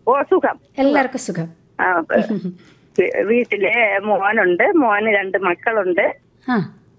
ഓ സുഖം എല്ലാവർക്കും സുഖം ആ, വീ- വീട്ടില് മോനുണ്ട് മോന് രണ്ട് മക്കളുണ്ട് ആ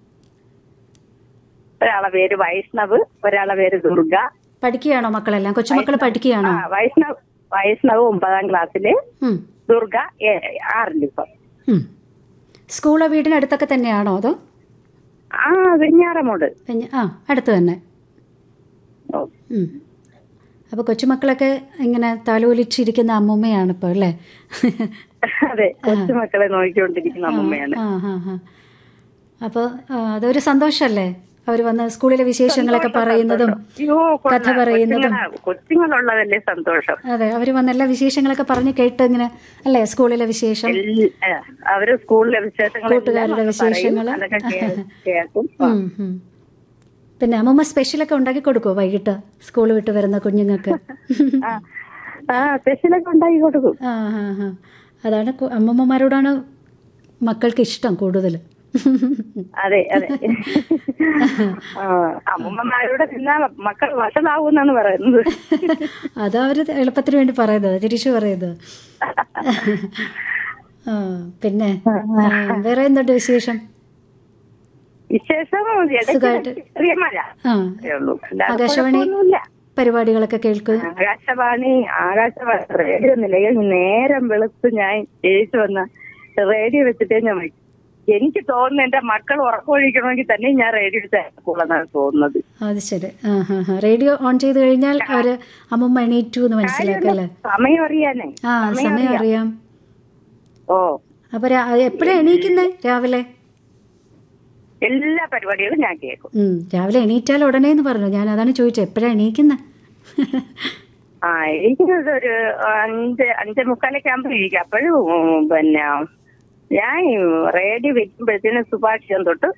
ഒരാളെ പേര് വൈഷ്ണവ് ഒരാളെ പേര് ദുർഗ പഠിക്കുകയാണോ മക്കളെല്ലാം കൊച്ചുമക്കൾ പഠിക്കുകയാണോ ആ വൈഷ്ണവ് വൈഷ്ണവ് ഒമ്പതാം ക്ലാസ്സില് ഉം, ദുർഗ ഏ- ആറിലിപ്പം ഉം. സ്കൂള് വീടിനടുത്തൊക്കെ തന്നെയാണോ അതോ ആ വെഞ്ഞാറമോട് പിന്നെ ആ അടുത്ത് തന്നെ ഓ, ഉം. അപ്പോൾ കൊച്ചുമക്കളൊക്കെ ഇങ്ങനെ തലോലിച്ചിരിക്കുന്ന അമ്മൂമ്മയാണ് ഇപ്പോൾ അല്ലേ അതെ കൊച്ചുമക്കളെ നോക്കിക്കൊണ്ടിരിക്കുന്ന അമ്മയാണ് ആ ആ ആ അപ്പോൾ അതൊരു സന്തോഷമല്ലേ അവർ വന്ന് സ്കൂളിലെ വിശേഷങ്ങളൊക്കെ പറയുന്നതും അയ്യോ കഥ പറയുന്നതും കൊച്ചുങ്ങളാ- കൊച്ചുങ്ങളുള്ളതല്ലേ സന്തോഷം അതെ അവർ വന്ന് എല്ലാ വിശേഷങ്ങളൊക്കെ പറഞ്ഞ് കേട്ട് ഇങ്ങനെ അല്ലേ സ്കൂളിലെ വിശേഷം എല്ല- ആ, അവര് സ്കൂളിലെ വിശേഷങ്ങളെല്ലാം കൂട്ടുകാരുടെ വന്ന് പറയും. വിശേഷങ്ങള്. അതൊക്കെ കേ- കേൾക്കും ഉം, ഉം. പിന്നെ അമ്മമ്മ സ്പെഷ്യലൊക്കെ ഉണ്ടാക്കി കൊടുക്കുമോ വൈകിട്ട് സ്കൂൾ വിട്ട് വരുന്ന കുഞ്ഞുങ്ങൾക്ക് ആ ആ സ്പെഷ്യലൊക്കെ ഉണ്ടാക്കി കൊടുക്കും ആ ആ ആ അതാണ് കു- അമ്മമ്മമാരോടാണ് മക്കൾക്ക് ഇഷ്ടം കൂടുതൽ അതെ അതെ ആ, അമ്മൂമ്മമാരോട് തിന്നാ മക്കൾ വഷളാവൂന്നാണ് പറയുന്നത് അത് അവർ എളുപ്പത്തിന് വേണ്ടി പറയുന്നത് തിരിച്ചു പറയുന്നത് ആ പിന്നെ ആ, വേറെ എന്തുണ്ട് വിശേഷം വിശേഷം ഇടയ്ക്ക് സുഖായിട്ട്. ചെറിയ മഴ ആ അതേ ഉള്ളൂ അല്ലാതെ ആകാശവാണി കുഴപ്പമൊന്നുമില്ല. പരിപാടികളൊക്കെ കേൾക്കുക ആകാശവാണി ആകാശവാണി റേഡിയോ നിലയിൽ നേരം വെളുത്ത് ഞാൻ ജയിച്ചു വന്ന റേഡിയോ വെച്ചിട്ടേ ഞാൻ വയ്ക്കും എനിക്ക് തോന്നുന്നു എന്റെ മക്കൾ ഉറക്കമൊഴിക്കണമെങ്കിൽ തന്നെ ഞാൻ റേഡിയോ വെച്ചാൽ തോന്നുന്നത് അത് ശരി ആ ഹാ ഹാ റേഡിയോ ഓൺ ചെയ്ത് കഴിഞ്ഞാൽ അവര് അമ്മമ്മ എണീറ്റു എന്ന് മനസ്സിലാക്കാം അല്ലേ സമയം അറിയാനേ ആ സമയം അറിയാം ഓ അപ്പൊ എപ്പോഴാ എണീക്കുന്നേ രാവിലെ എല്ലാ പരിപാടികളും ഞാൻ കേൾക്കും ഉം രാവിലെ എണീറ്റാൽ ഉടനെ എന്ന് പറഞ്ഞു ഞാൻ അതാണ് ചോദിച്ചത് എപ്പോഴാ എണീക്കുന്നത് ആ എനിക്കത് ഒരു അഞ്ച് അഞ്ചേ മുക്കാലൊക്കെ ആകുമ്പോൾ ഇരിക്കും അപ്പോഴും ഉം, പിന്നെ ഞാൻ റേഡിയോ വെക്കുമ്പോഴത്തേനും സുഭാഷിതം തൊട്ട്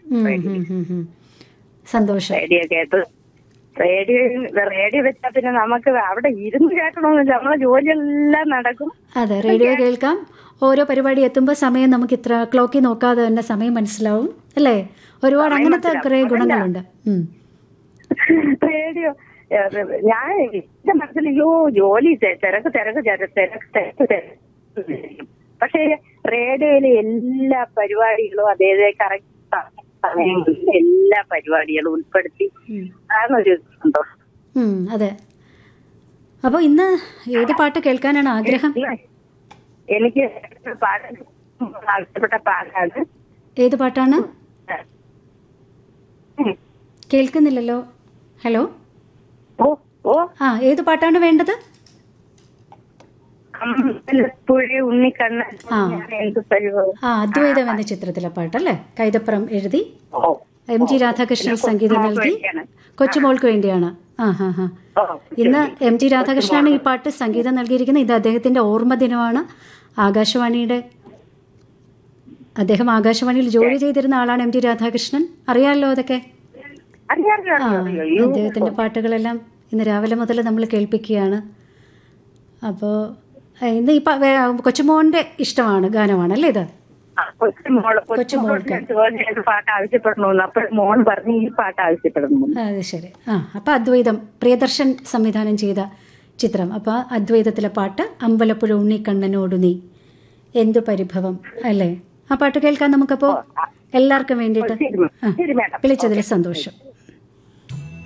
സന്തോഷം റേഡിയോ കേട്ട് റേഡിയോ റേഡിയോ വെച്ചാൽ പിന്നെ നമുക്ക് അവിടെ ഇരുന്ന് കേൾക്കണമെന്നില്ല നമ്മളെ ജോലിയെല്ലാം നടക്കും അതെ റേഡിയോ കേൾക്കാം ഓരോ പരിപാടി എത്തുമ്പോൾ സമയം നമുക്ക് ഇത്ര ക്ലോക്കിൽ നോക്കാതെ തന്നെ സമയം മനസ്സിലാവും അല്ലേ ഒരുപാട് അങ്ങനത്തെ കുറേ ഗുണങ്ങളുണ്ട് ഉം. റേഡിയോ ഏ, ഞാൻ എന്റെ മനസ്സിൽ അയ്യോ ജോലി തെ- തിരക്ക് തിരക്ക് തിരക്ക് തിരക്ക് തിരക്ക് തിരക്ക് പക്ഷേ റേഡിയോയിലെ എല്ലാ പരിപാടികളും അതേ കറക്റ്റ് സമയങ്ങളിൽ എല്ലാ പരിപാടികളും ഉൾപ്പെടുത്തി ഉം. അതാണൊരു സന്തോഷം ഉം, അതെ അപ്പോൾ ഇന്ന് ഏത് പാട്ട് കേൾക്കാനാണ് ആഗ്രഹം എനിക്ക് പാട്ട് ആവശ്യപ്പെട്ട പാട്ടാണ് ഏത് പാട്ടാണ് ഉം. കേൾക്കുന്നില്ലല്ലോ ഹലോ ഓ ഓ ആ ഏത് പാട്ടാണ് വേണ്ടത് അമ്പലപ്പുഴ ഉണ്ണിക്കണ്ണൻ ആ. ഞാൻ എന്ത് പരിപാടി ആ അദ്വൈതം എന്ന ചിത്രത്തിലെ പാട്ടല്ലേ കൈതപ്പുറം എഴുതി ഓ എം ജി രാധാകൃഷ്ണൻ സംഗീതം നൽകി കൊച്ചുമോൾക്ക് വേണ്ടിയാണ് ആ ഹാ ഹാ ഓ ഇന്ന് എം ജി രാധാകൃഷ്ണനാണ് ഈ പാട്ട് സംഗീതം നൽകിയിരിക്കുന്നത് ഇത് അദ്ദേഹത്തിന്റെ ഓർമ്മ ദിനമാണ് ആകാശവാണിയുടെ അദ്ദേഹം ആകാശവാണിയിൽ ജോലി ചെയ്തിരുന്ന ആളാണ് എം ജി രാധാകൃഷ്ണൻ അറിയാമല്ലോ അതൊക്കെ അറിയാം ആ അറിയാം അയ്യോ അദ്ദേഹത്തിന്റെ പാട്ടുകളെല്ലാം ഇന്ന് രാവിലെ മുതൽ നമ്മൾ കേൾപ്പിക്കുകയാണ് അപ്പോൾ ഇന്ന് ഈ പ- വേ- കൊച്ചുമോന്റെ ഇഷ്ടമാണ് ഗാനമാണ് അല്ലേ ഇത് ആ, കൊച്ചുമോള് കൊച്ചുമോള് ചോദിച്ചത് പാട്ട് ആവശ്യപ്പെടണമെന്ന് അപ്പോൾ മോൻ പറഞ്ഞു ഈ പാട്ട് ആവശ്യപ്പെടുന്നു അത് ശരി ആ അപ്പോൾ അദ്വൈതം പ്രിയദർശൻ സംവിധാനം ചെയ്ത ചിത്രം അപ്പോൾ അദ്വൈതത്തിലെ പാട്ട് അമ്പലപ്പുഴ ഉണ്ണിക്കണ്ണനോട് നീ എന്തു പരിഭവം അല്ലേ ആ പാട്ട് കേൾക്കാൻ നമുക്കപ്പോൾ എല്ലാവർക്കും വേണ്ടിയിട്ട് ശരി ആ ശരി മാഡം വിളിച്ചതിൽ സന്തോഷം